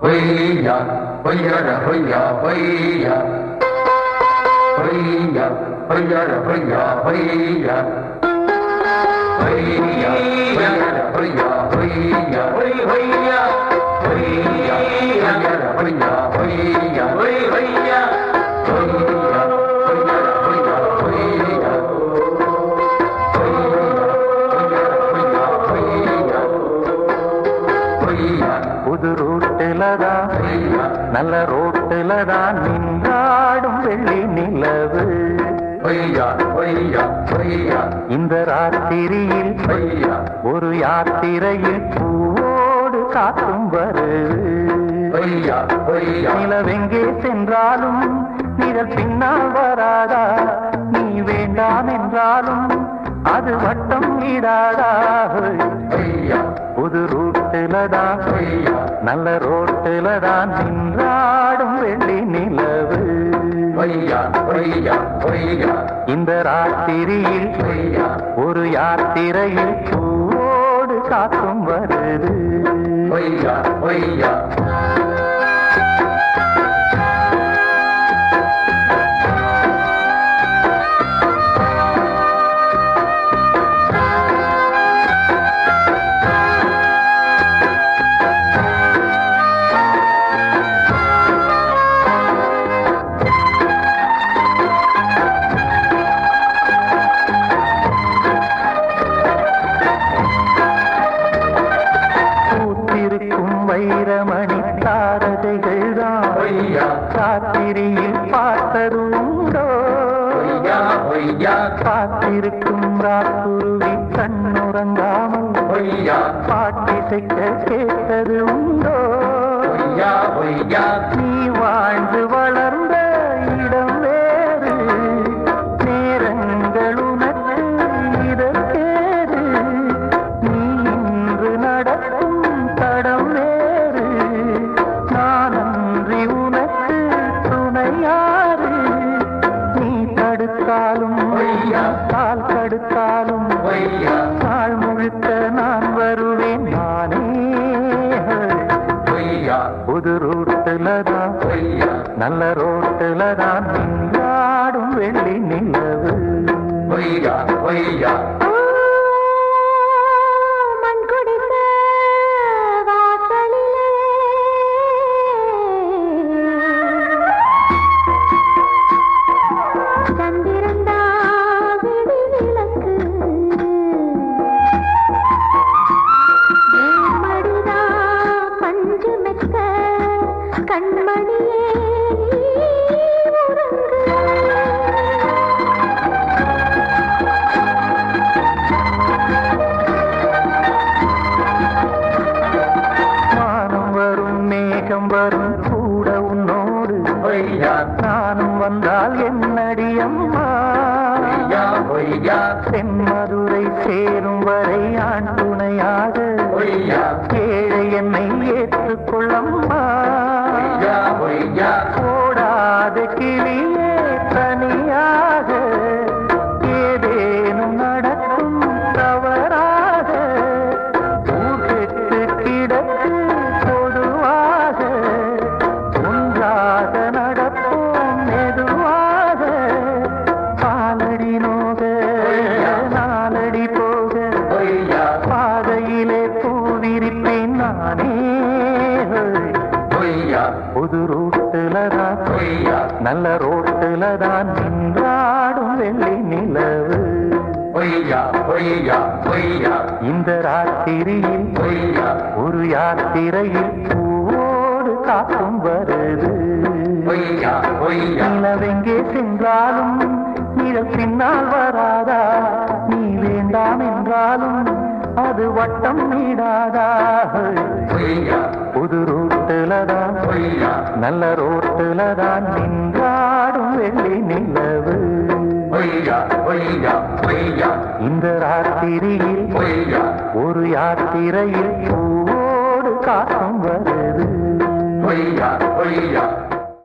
பொய்யா பொய்யட பொய்யா பொய்யா பொய்யா பொய்யட பொய்யா பொய்யா பொய்யா பொய்யட பொய்யா பொய்யா பொய் பொய்யா பொய்யா பொய்யட பொய்யா பொய்யா பொய் பொய்யா பொய்யா பொய்யட பொய்யா பொய்யா புது ரூட்டுல தான் பொய்யா நல்ல ரோட்டுல தான் நின்றாடும் வெள்ளி நிலவு பொய்யா பொய்யா பொய்யா இந்த ராத்திரியில் பொய்யா ஒரு யாத்திரையில் பூவோடு காத்தும் வருது பொய்யா பொய்யா நிலவெங்கே சென்றாலும் நிழல் பின்னால் வராதா நீ வேண்டாம் என்றாலும் அது வட்டம் இடாதா பொய்யா புது ரூட்டுல தான் பொய்யா நல்ல ரோட்டுல தான் நின்றாடும் வெள்ளி நிலவு பொய்யா பொய்யா பொய்யா இந்த ராத்திரியில் பொய்யா ஒரு யாத்திரையில் பூவோடு காத்தும் வருது பொய்யா பொய்யா பூத்திருக்கும் வைரமணி தாரதைகள் தான் பொய்யா ராத்திரியில் பார்த்ததும் உண்டோ பொய்யா பொய்யா காத்திருக்கும் ராக்குருவி கண்ணுறங்காமல் பொய்யா பாட்டிசைக்க கேட்டது உண்டோ பொய்யா பொய்யா நீ வாழ்ந்து வளர்ந்த இடம் வேறு நேரங்கள் உனக்கு இதற்கேது நீ இன்று நடக்கும் தடம் வேறு நான் அன்றி உனக்கு துணையாறு நீ தடுத்தாலும் பொய்யா. கால் தடுத்தாலும் பொய்யா நாள் முழுக்க நான் வருவேன் நானே பொய்யா புது ரூட்டுல தான் பொய்யா நல்ல ரோட்டுல தான் நின்றாடும் வெள்ளி நிலவு பொய்யா பொய்யா மண் குடித்த வாசலிலே சந்திரந்தா விடி விளக்கு ஏமடிதா பஞ்சு மெத்த கண்மணியே நீ உறங்கு மானம் வரும் மேகம் வரும் கூட உன்னோடு பொய்யா நானும் வந்தால் என்னடி அம்மா பொய்யா பொய்யா தென்மதுரை சேரும் வரை ஆண் துணையாக பொய்யா ஏழை என்னை ஏற்றுக்கொள்ளம்மா பொய்யா பொய்யா ஓடாத கிளியே தனியாக ஏதேனும் நடக்கும் தவறாக ஊர் கெட்டு கிடக்கு பொதுவாக ஒன்றாக நடப்போம் மெதுவாக பாலடி நோக நாலடி போக பொய்யா பாதையிலே பூவிரிப்பேன் நானே பொய்யா புது ரூட்டுல தான் பொய்யா நல்ல ரோட்டுல தான் நின்றாடும் வெள்ளி நிலவு பொய்யா பொய்யா பொய்யா இந்த ராத்திரியில் பொய்யா ஒரு யாத்திரையில் பூவோடு காத்தும் வருது பொய்யா பொய்யா நிலவெங்கே சென்றாலும் நிழல் பின்னால் வராதா நீ வேண்டாம் என்றாலும் அது வட்டம் நீடாதா பொய்யா புது ரூட்டுல தான் பொய்யா நல்ல ரோட்டுல தான் நின்றாடும் வெள்ளி நிலவு பொய்யா பொய்யா பொய்யா இந்த ராத்திரியில் பொய்யா ஒரு யாத்திரையில் பூவோடு காத்தும் வருது பொய்யா பொய்யா